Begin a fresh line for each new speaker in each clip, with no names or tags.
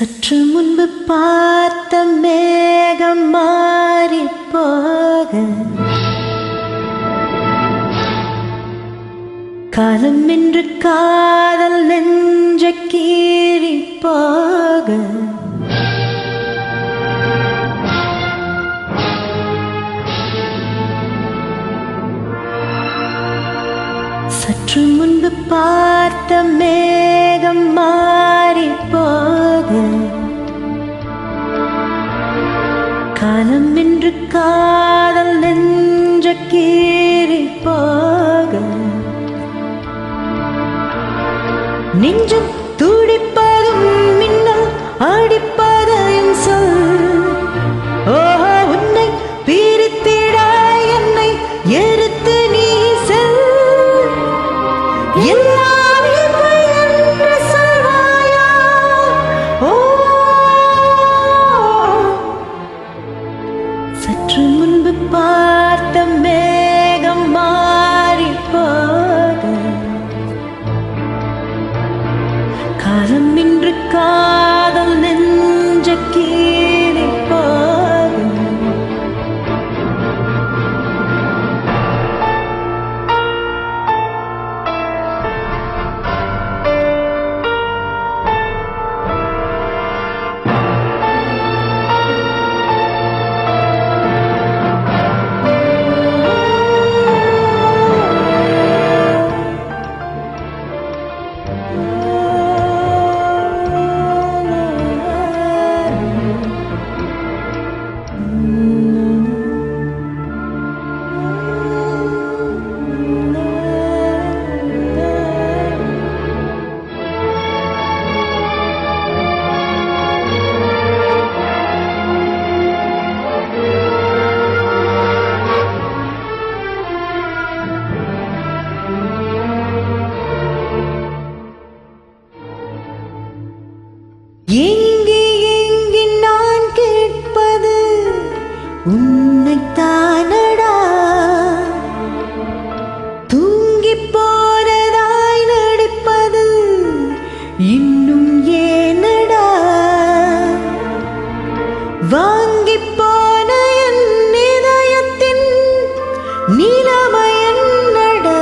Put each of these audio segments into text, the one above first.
சற்று முன்பு பார்த்த மேகம் மாறி போக காலம் என்று காதல் நெஞ்ச கீறி போக சற்று முன்பு பார்த்த மேகம் மாறி போக காலம் என்று காதல் நெஞ்ச கீறி போக நெஞ்சம் துடிப்பதும் மின்னல் அடிப்பதையும் சொல் ஓஹோ உன்னை பிரித்திட என்னை எரித்து நீ செல் எல்லாம் இல்லை என்று சொல்வாயா ஓ சற்று முன்பு பார்த்த மேகம் மாறி போக காலம் இன்று காதல் நெஞ்ச கீழே போகும் எங்கே எங்கே நான் கேட்பது உன்னைத்தானடா தூங்கி போனதாய் நடிப்பது இன்னும் ஏனடா வாங்கி போன என் இதயத்தின் நிலைமை என்னடா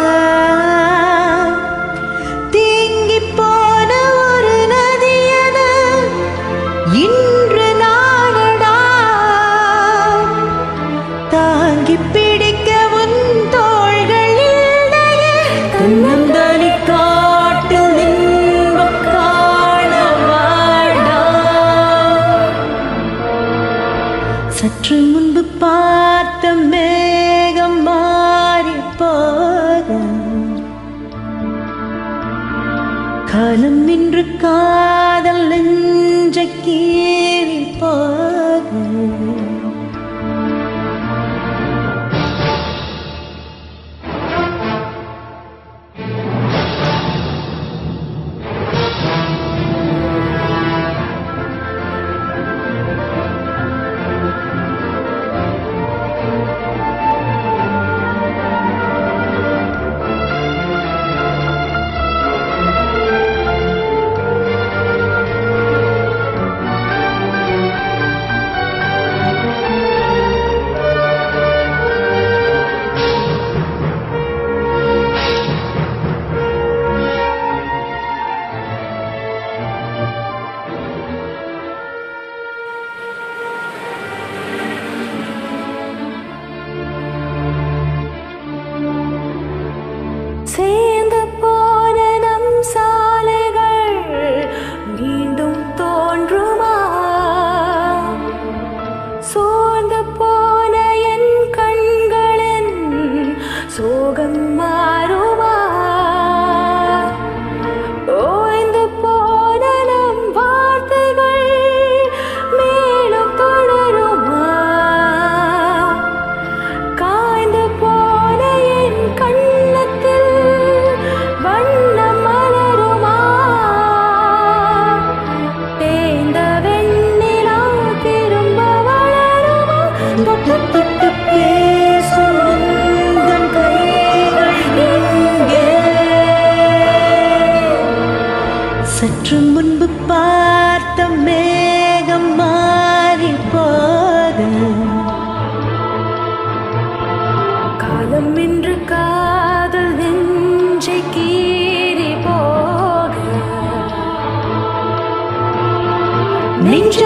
தேங்கி போன ஒரு நதியன இன்று நானடா தாங்கி பிடிக்க உன் தோள்களில் கண்ணந்தனி காட்டில் இன்பம் காண வாடா சற்று முன்பு பார்த்த மேகம் மாறி போக காலம் இன்று காதல் நெஞ்ச கீறி போக சற்று முன்பு பார்த்த மேகம் மாறி போக காலம் என்று காதல் நெஞ்சை கீறி போக நெஞ்ச